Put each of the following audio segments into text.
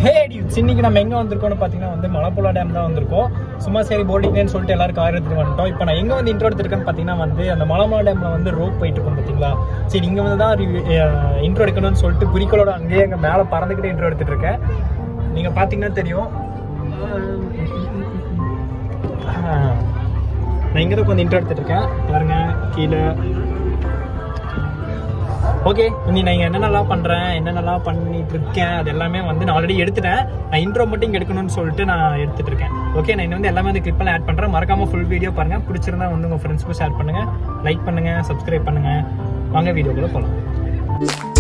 ஹே dudes இன்னைக்கு நம்ம எங்க வந்திருக்கோம்னு பாத்தீங்கன்னா வந்து மலப்புழா டேம் தான் வந்திருக்கோம் சும்மா சரி போர்டிங்னு சொல்லிட்டு எல்லாரும் கார் எடுத்துட்டு வந்துட்டோம் இப்போ நான் எங்க வந்து இன்ட்ரோ எடுத்திருக்கேன்னு பாத்தீங்கன்னா வந்து அந்த மலப்புழா டேம்ல வந்து ரோப் போயிட்டு இருக்கும் பாத்தீங்களா சரி இங்க வந்து தான் இன்ட்ரோ எடுக்கணும்னு சொல்லிட்டு குறிக்கோளோட அங்கேயே அங்க மேல பறந்துக்கிட்டு இன்ட்ரோ எடுத்துட்டு இருக்கேன் நீங்க பாத்தீங்கன்னா தெரியும் ஆஹ், நான் இங்க தான் கொஞ்சம் இன்ட்ரோ எடுத்துட்டு இருக்கேன் பாருங்க கீழே ஓகே இனி நான் இங்க என்னென்னலாம் பண்றேன் என்னென்னலாம் பண்ணிட்டு இருக்கேன் அது எல்லாமே வந்து நான் ஆல்ரெடி எடுத்துட்டேன் நான் இன்ட்ரோ மட்டும் இங்க எடுக்கணும்னு சொல்லிட்டு நான் எடுத்துட்டு இருக்கேன் ஓகே நான் இன்னும் வந்து எல்லாமே வந்து கிளிப் எல்லாம் ஆட் பண்றேன் மறக்காம ஃபுல் வீடியோ பாருங்க பிடிச்சிருந்தா வந்து உங்க ஃப்ரெண்ட்ஸ்க்கும் ஷேர் பண்ணுங்க லைக் பண்ணுங்க சப்ஸ்கிரைப் பண்ணுங்க வாங்க வீடியோக்குள்ள போலாம்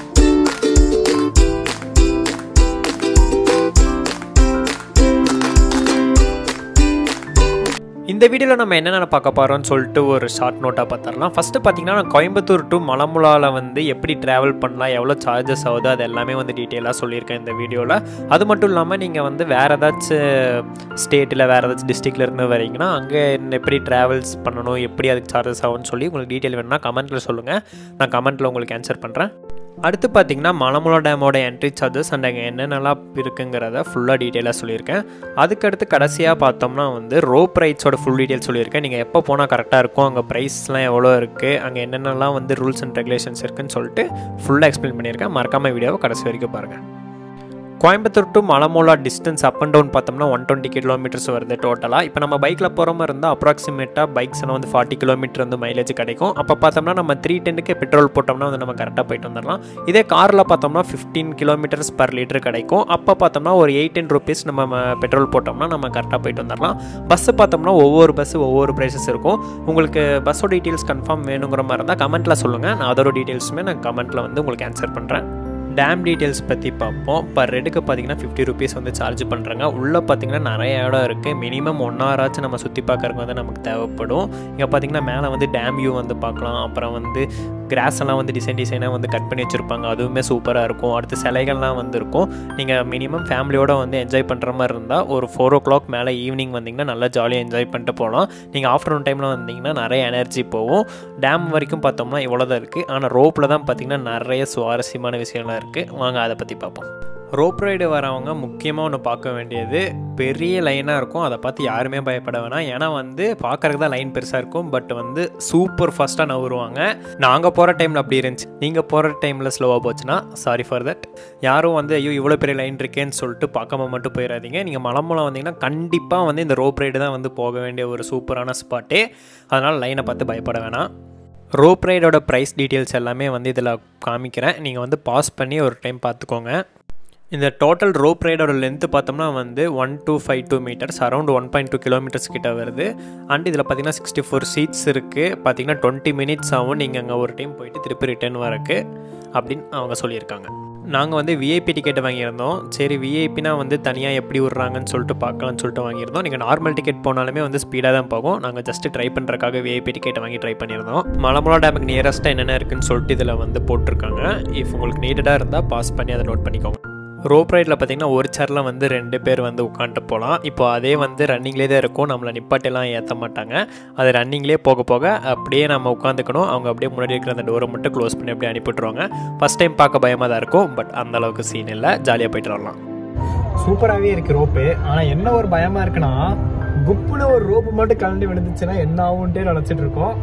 இந்த வீடியோவில் நம்ம என்னென்ன பார்க்க போகிறோம்னு சொல்லிட்டு ஒரு ஷார்ட் நோட்டாக பார்த்துடலாம் ஃபஸ்ட்டு பார்த்தீங்கன்னா நான் கோயம்புத்தூர் டு மலமுலாவில் வந்து எப்படி ட்ராவல் பண்ணலாம் எவ்வளோ சார்ஜஸ் ஆகுது அது எல்லாமே வந்து டீட்டெயிலாக சொல்லியிருக்கேன் இந்த வீடியோவில் அது மட்டும் இல்லாமல் நீங்கள் வந்து வேறு ஏதாச்சும் ஸ்டேட்டில் வேறு ஏதாச்சும் டிஸ்ட்ரிக்டில் இருந்து வரீங்கன்னா அங்கே எப்படி ட்ராவல்ஸ் பண்ணணும் எப்படி அதுக்கு சார்ஜஸ் ஆகும்னு சொல்லி உங்களுக்கு டீட்டெயில் வேணும்னா கமெண்ட்டில் சொல்லுங்கள் நான் கமெண்ட்டில் உங்களுக்கு ஆன்சர் பண்ணுறேன் அடுத்து பார்த்தீங்கன்னா மலமுலா டேமோட என்ட்ரி சார்ஜஸ் அண்ட் அங்கே என்னென்னலாம் இருக்குங்கிறத ஃபுல்லாக டீட்டெயிலாக சொல்லியிருக்கேன் அதுக்கடுத்து கடைசியாக பார்த்தோம்னா வந்து ரோப் ரைட்ஸோட ஃபுல் டீட்டெயில் சொல்லியிருக்கேன் நீங்கள் எப்போ போனால் கரெக்டாக இருக்கும் அங்கே ப்ரைஸ்லாம் எவ்வளோ இருக்குது அங்கே என்னென்னலாம் வந்து ரூல்ஸ் அண்ட் ரெகுலேஷன்ஸ் இருக்குன்னு சொல்லிட்டு ஃபுல்லாக எக்ஸ்பிளைன் பண்ணியிருக்கேன் மறக்காமல் வீடியோவை கடைசி வரைக்கும் பாருங்கள் கோயம்புத்தூர் டு மலமோலா டிஸ்டன்ஸ் அப் அண்ட் டவுன் பார்த்தோம்னா ஒன் டுவெண்ட்டி கிலோமீட்டர்ஸ் வருது டோட்டலாக இப்போ நம்ம பைக்கில் போகிற மாதிரி இருந்தால் அப்ராக்சிமேட்டாக பைக்ஸ் எல்லாம் வந்து ஃபார்ட்டி கிலோமீட்டர் வந்து மைலேஜ் கிடைக்கும் அப்போ பார்த்தோம்னா நம்ம த்ரீ டென்னுக்கு பெட்ரோல் போட்டோம்னா வந்து நம்ம கரெக்டாக போயிட்டு வந்துடலாம் இதே காரில் பார்த்தோம்னா ஃபிஃப்டீன் கிலோமீட்டர்ஸ் பர் லிட்டர் கிடைக்கும் அப்போ பார்த்தோம்னா ஒரு எயிட்டீன் ருபீஸ் நம்ம பெட்ரோல் போட்டோம்னா நம்ம கரெக்டாக போயிட்டு வந்துடலாம் பஸ்ஸு பார்த்தோம்னா ஒவ்வொரு பஸ்ஸு ஒவ்வொரு ப்ரைஸஸ் இருக்கும் உங்களுக்கு பஸ்ஸோட டீட்டெயில்ஸ் கன்ஃபார்ம் வேணுங்கிற மாதிரி இருந்தால் கமெண்ட்டில் சொல்லுங்கள் நான் அதோட டீட்டெயில்ஸுமே நான் கமெண்ட்டில் வந்து உங்களுக்கு ஆன்சர் பண்ணுறேன் டேம் டீட்டெயில்ஸ் பற்றி பார்ப்போம் பர் ரெட்டுக்கு பார்த்தீங்கன்னா ஃபிஃப்டி ருபீஸ் வந்து சார்ஜ் பண்ணுறாங்க உள்ளே பார்த்தீங்கன்னா நிறைய இடம் இருக்குது மினிமம் ஒன் ஹவராச்சும் நம்ம சுற்றி பார்க்குறதுக்கு வந்து நமக்கு தேவைப்படும் இங்கே பார்த்தீங்கன்னா மேலே வந்து டேம் வியூ வந்து பார்க்கலாம் அப்புறம் வந்து கிராஸ் எல்லாம் வந்து டிசைன் டிசைனாக வந்து கட் பண்ணி வச்சுருப்பாங்க அதுவுமே சூப்பராக இருக்கும் அடுத்து சிலைகள்லாம் வந்து இருக்கும் நீங்கள் மினிமம் ஃபேமிலியோட வந்து என்ஜாய் பண்ணுற மாதிரி இருந்தால் ஒரு ஃபோர் ஓ கிளாக் மேலே ஈவினிங் வந்தீங்கன்னா நல்லா ஜாலியாக என்ஜாய் பண்ணிட்டு போகலாம் நீங்கள் ஆஃப்டர்நூன் டைமில் வந்தீங்கன்னா நிறைய எனர்ஜி போகும் டேம் வரைக்கும் பார்த்தோம்னா இவ்வளோ தான் இருக்குது ஆனால் ரோப்பில் தான் பார்த்தீங்கன்னா நிறைய சுவாரஸ்யமான விஷயம்லாம் இருக்குது வாங்க அதை பற்றி பார்ப்போம் ரோப் ரைடு வரவங்க முக்கியமாக ஒன்று பார்க்க வேண்டியது பெரிய லைனாக இருக்கும் அதை பார்த்து யாருமே பயப்பட வேணாம் ஏன்னா வந்து பார்க்குறதுக்கு தான் லைன் பெருசாக இருக்கும் பட் வந்து சூப்பர் ஃபாஸ்ட்டாக நவருவாங்க நாங்கள் போகிற டைமில் அப்படி இருந்துச்சு நீங்கள் போகிற டைமில் ஸ்லோவாக போச்சுன்னா சாரி ஃபார் தட் யாரும் வந்து ஐயோ இவ்வளோ பெரிய லைன் இருக்கேன்னு சொல்லிட்டு பார்க்காம மட்டும் போயிடாதீங்க நீங்கள் மலமூலம் வந்தீங்கன்னா கண்டிப்பாக வந்து இந்த ரோப் ரைடு தான் வந்து போக வேண்டிய ஒரு சூப்பரான ஸ்பாட்டே அதனால் லைனை பார்த்து பயப்பட வேணாம் ரோப் ரைடோட ப்ரைஸ் டீட்டெயில்ஸ் எல்லாமே வந்து இதில் காமிக்கிறேன் நீங்கள் வந்து பாஸ் பண்ணி ஒரு டைம் பார்த்துக்கோங்க இந்த டோட்டல் ரோப் ரைடோட லென்த்து பார்த்தோம்னா வந்து one two five two metres around one point two kilometres கிட்ட வருது அண்ட் இதில் பார்த்தீங்கன்னா சிக்ஸ்டி ஃபோர் சீட்ஸ் இருக்குது பார்த்தீங்கன்னா டுவெண்ட்டி மினிட்ஸ் ஆகும் நீங்கள் அங்கே ஒரு டைம் போயிட்டு திருப்பி ரிட்டர்ன் வரக்கு அப்படின்னு அவங்க சொல்லியிருக்காங்க நாங்கள் வந்து விஐபி டிக்கெட் வாங்கியிருந்தோம் சரி விஐபினா வந்து தனியாக எப்படி விட்றாங்கன்னு சொல்லிட்டு பார்க்கலாம்னு சொல்லிட்டு வாங்கியிருந்தோம் நீங்கள் நார்மல் டிக்கெட் போனாலுமே வந்து ஸ்பீடாக தான் போகும் நாங்கள் ஜஸ்ட் ட்ரை பண்ணுறக்காக விஐபி டிக்கெட் வாங்கி ட்ரை பண்ணியிருந்தோம் மலமலா டேமுக்கு நியரஸ்ட்டாக என்னென்ன இருக்குன்னு சொல்லிட்டு இதில் வந்து போட்டிருக்காங்க இஃப் உங்களுக்கு நீடடாக இருந்தால் பாஸ் பண்ணி அதை நோட் பண்ணிக்கோங்க ரோப் ரைடில் பார்த்தீங்கன்னா ஒரு சேரில் வந்து ரெண்டு பேர் வந்து உட்காந்துட்டு போகலாம் இப்போ அதே வந்து ரன்னிங்லேயே தான் இருக்கும் நம்மளை நிப்பாட்டெல்லாம் ஏற்ற மாட்டாங்க அது ரன்னிங்லேயே போக போக அப்படியே நம்ம உட்காந்துக்கணும் அவங்க அப்படியே முன்னாடி இருக்கிற அந்த டோரை மட்டும் க்ளோஸ் பண்ணி அப்படியே அனுப்பிவிட்ருவாங்க ஃபஸ்ட் டைம் பார்க்க பயமாக தான் இருக்கும் பட் அந்த அளவுக்கு சீன் இல்லை ஜாலியாக போயிட்டு வரலாம் சூப்பராகவே இருக்கு ரோப்பு ஆனால் என்ன ஒரு பயமா இருக்குன்னா குப்புன்னு ஒரு ரோப்பு மட்டும் கலந்து விழுந்துச்சுன்னா என்ன ஆகும்ட்டே நினச்சிட்டு இருக்கோம்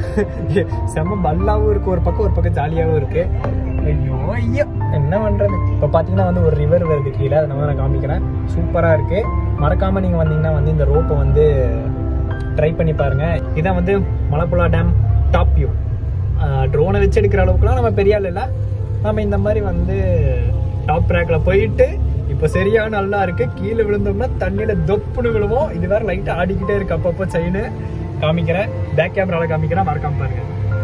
செம்ம பல்லாவும் இருக்கு ஒரு பக்கம் ஒரு பக்கம் ஜாலியாகவும் இருக்கு ஐயோ ஐயோ என்ன பண்றது இப்போ பார்த்தீங்கன்னா வந்து ஒரு ரிவர் வருது கீழே அதை நம்ம நான் காமிக்கிறேன் சூப்பராக இருக்கு மறக்காம நீங்கள் வந்தீங்கன்னா வந்து இந்த ரோப்பை வந்து ட்ரை பண்ணி பாருங்க இதான் வந்து மலப்புழா டேம் டாப் வியூ ட்ரோனை வச்சு எடுக்கிற அளவுக்குலாம் நம்ம பெரிய ஆள் இல்லை நம்ம இந்த மாதிரி வந்து டாப் ட்ராக்ல போயிட்டு இப்போ சரியா நல்லா இருக்கு கீழே விழுந்தோம்னா தண்ணியில தொப்புன்னு விழுவோம் இது வேற லைட்டா ஆடிக்கிட்டே இருக்கு அப்பப்போ செயின் காமிக்கிறேன் பேக் கேமரால காமிக்கிறேன் மறக்காம பாருங்க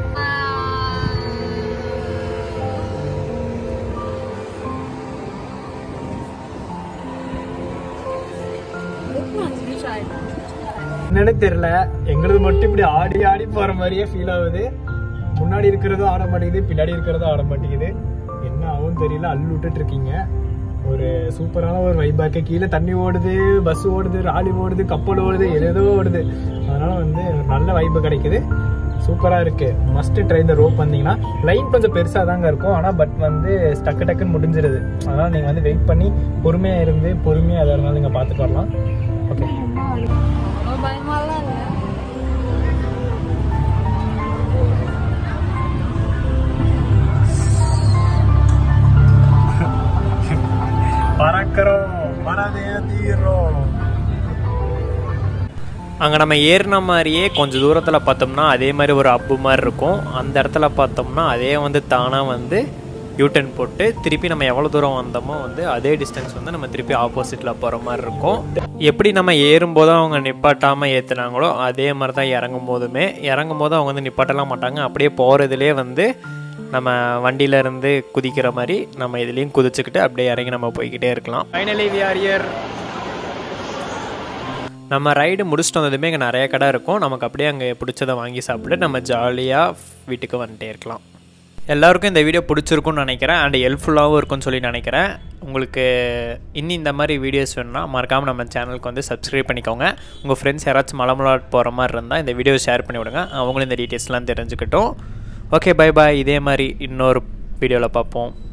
என்னன்னு தெரியல எங்களுது மட்டும் இப்படி ஆடி ஆடி போற மாதிரியே ஃபீல் ஆகுது முன்னாடி இருக்கிறதும் ஆட மாட்டேங்குது பின்னாடி இருக்கிறதும் ஆட மாட்டேங்குது என்ன ஆகும் தெரியல அள்ளு விட்டுட்டு இருக்கீங்க ஒரு சூப்பரான ஒரு வைபாக்கு கீழே தண்ணி ஓடுது பஸ் ஓடுது ராலி ஓடுது கப்பல் ஓடுது ஏதேதோ ஓடுது அதனால வந்து ஒரு நல்ல வைப்பு கிடைக்குது சூப்பராக இருக்கு மஸ்ட் ட்ரை இந்த ரோப் வந்தீங்கன்னா லைன் கொஞ்சம் பெருசாக தாங்க இருக்கும் ஆனால் பட் வந்து டக்கு டக்குன்னு முடிஞ்சிருது அதனால் நீங்கள் வந்து வெயிட் பண்ணி பொறுமையாக இருந்து பொறுமையாக எதாக இருந்தாலும் நீங்கள் பார்த்துட்டு வரலாம் ஓகே ஒரு பயமாலாம் இல்லை பறக்கிறோம் மனதே தீரோம் அங்கே நம்ம ஏறின மாதிரியே கொஞ்சம் தூரத்தில் பார்த்தோம்னா அதே மாதிரி ஒரு அப்பு மாதிரி இருக்கும் அந்த இடத்துல பார்த்தோம்னா அதே வந்து தானாக வந்து யூட்டன் போட்டு திருப்பி நம்ம எவ்வளோ தூரம் வந்தோமோ வந்து அதே டிஸ்டன்ஸ் வந்து நம்ம திருப்பி ஆப்போசிட்டில் போகிற மாதிரி இருக்கும் எப்படி நம்ம ஏறும்போது அவங்க நிப்பாட்டாமல் ஏற்றுனாங்களோ அதே மாதிரி தான் இறங்கும் போதுமே இறங்கும் போது அவங்க வந்து நிப்பாட்டலாம் மாட்டாங்க அப்படியே போகிறதுலே வந்து நம்ம வண்டியில இருந்து குதிக்கிற மாதிரி நம்ம இதுலேயும் குதிச்சுக்கிட்டு அப்படியே இறங்கி நம்ம போய்கிட்டே இருக்கலாம் ஃபைனலி வி ஆர் இயர் நம்ம ரைடு முடிச்சுட்டு வந்ததுமே இங்கே நிறைய கடை இருக்கும் நமக்கு அப்படியே அங்கே பிடிச்சதை வாங்கி சாப்பிட்டு நம்ம ஜாலியாக வீட்டுக்கு வந்துட்டே இருக்கலாம் எல்லாருக்கும் இந்த வீடியோ பிடிச்சிருக்கும்னு நினைக்கிறேன் அண்ட் ஹெல்ப்ஃபுல்லாகவும் இருக்கும்னு சொல்லி நினைக்கிறேன் உங்களுக்கு இன்னும் இந்த மாதிரி வீடியோஸ் வேணும்னா மறக்காமல் நம்ம சேனலுக்கு வந்து சப்ஸ்கிரைப் பண்ணிக்கோங்க உங்கள் ஃப்ரெண்ட்ஸ் யாராச்சும் மலமலாட் போகிற மாதிரி இருந்தால் இந்த வீடியோ ஷேர் பண்ணி விடுங்க அவங்களும் இந்த டீட்டெயில்ஸ்லாம் தெரிஞ்சுக்கிட்டோம் ஓகே பை பாய் இதே மாதிரி இன்னொரு வீடியோவில் பார்ப்போம்